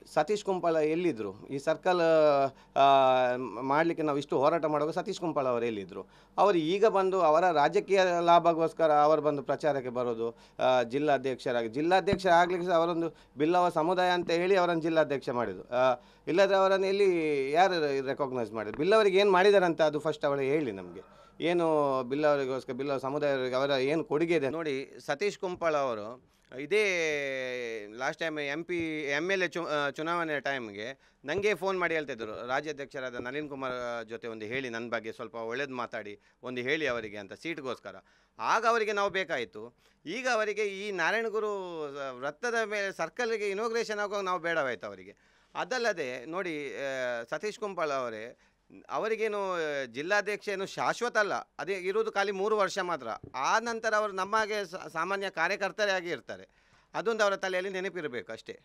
ಸತೀಶ್ ಕುಂಪಳ ಎಲ್ಲಿದ್ದರು ಈ ಸರ್ಕಲ್ ಮಾಡಲಿಕ್ಕೆ ನಾವು ಇಷ್ಟು ಹೋರಾಟ ಮಾಡುವಾಗ ಸತೀಶ್ ಕುಂಪಳ ಅವರು ಎಲ್ಲಿದ್ದರು ಅವರು ಈಗ ಬಂದು ಅವರ ರಾಜಕೀಯ ಲಾಭಗೋಸ್ಕರ ಅವರು ಬಂದು ಪ್ರಚಾರಕ್ಕೆ ಬರೋದು ಆ, ಜಿಲ್ಲಾಧ್ಯಕ್ಷರಾಗಿ ಜಿಲ್ಲಾಧ್ಯಕ್ಷ ಆಗಲಿಕ್ಕೆ ಸಹ ಅವರೊಂದು ಬಿಲ್ಲವ ಸಮುದಾಯ ಅಂತ ಹೇಳಿ ಅವರನ್ನು ಜಿಲ್ಲಾಧ್ಯಕ್ಷ ಮಾಡಿದ್ದು ಆ, ಇಲ್ಲದ್ರೆ ಅವರನ್ನು ಎಲ್ಲಿ ಯಾರು ರೆಕಾಗ್ನೈಸ್ ಮಾಡಿದ್ರು ಬಿಲ್ಲವರಿಗೆ ಏನು ಮಾಡಿದಾರಂತ ಅದು ಫಸ್ಟ್ ಅವಳು ಹೇಳಿ ನಮಗೆ ಏನು ಬಿಲ್ಲವರಿಗೋಸ್ಕರ ಬಿಲ್ಲವ ಸಮುದಾಯವರಿಗೆ ಅವರ ಏನು ಕೊಡುಗೆ ಇದೆ ನೋಡಿ ಸತೀಶ್ ಕುಂಪಳ ಅವರು ಇದೇ last time M P M L A ಚು ಆ, ಚುನಾವಣೆ ಟೈಮ್ಗೆ ನನಗೆ ಫೋನ್ ಮಾಡಿ ಹೇಳ್ತಿದ್ರು ರಾಜ್ಯಾಧ್ಯಕ್ಷರಾದ ನಳಿನ್ ಕುಮಾರ್ ಜೊತೆ ಒಂದು ಹೇಳಿ ನನ್ನ ಬಗ್ಗೆ ಸ್ವಲ್ಪ ಒಳ್ಳೇದು ಮಾತಾಡಿ ಒಂದು ಹೇಳಿ ಅವರಿಗೆ ಅಂತ ಸೀಟ್ಗೋಸ್ಕರ ಆಗ ಅವರಿಗೆ ನಾವು ಬೇಕಾಯಿತು ಈಗ ಅವರಿಗೆ ಈ ನಾರಾಯಣಗುರು ವೃತ್ತದ ಮೇಲೆ ಸರ್ಕಲ್ಗೆ ಇನೋಗ್ರೇಷನ್ ಆಗುವಾಗ ನಾವು ಬೇಡವಾಯಿತು ಅವರಿಗೆ ಅದಲ್ಲದೆ ನೋಡಿ ಆ, ಸತೀಶ್ ಕುಂಪಳ ಅವರೇ ಅವರಿಗೇನು ಆ, ಜಿಲ್ಲಾಧ್ಯಕ್ಷ ಏನು ಶಾಶ್ವತ ಅಲ್ಲ ಅದೇ ಇರುವುದು ಖಾಲಿ ಮೂರು ವರ್ಷ ಮಾತ್ರ ಆ ನಂತರ ಅವರು ನಮ್ಮ ಹಾಗೆ ಸಾ- ಸಾಮಾನ್ಯ ಕಾರ್ಯಕರ್ತರೇ ಆಗಿ ಇರ್ತಾರೆ ಅದೊಂದು ಅವರ ತಲೆಯಲ್ಲಿ ನೆನಪಿರಬೇಕು ಅಷ್ಟೇ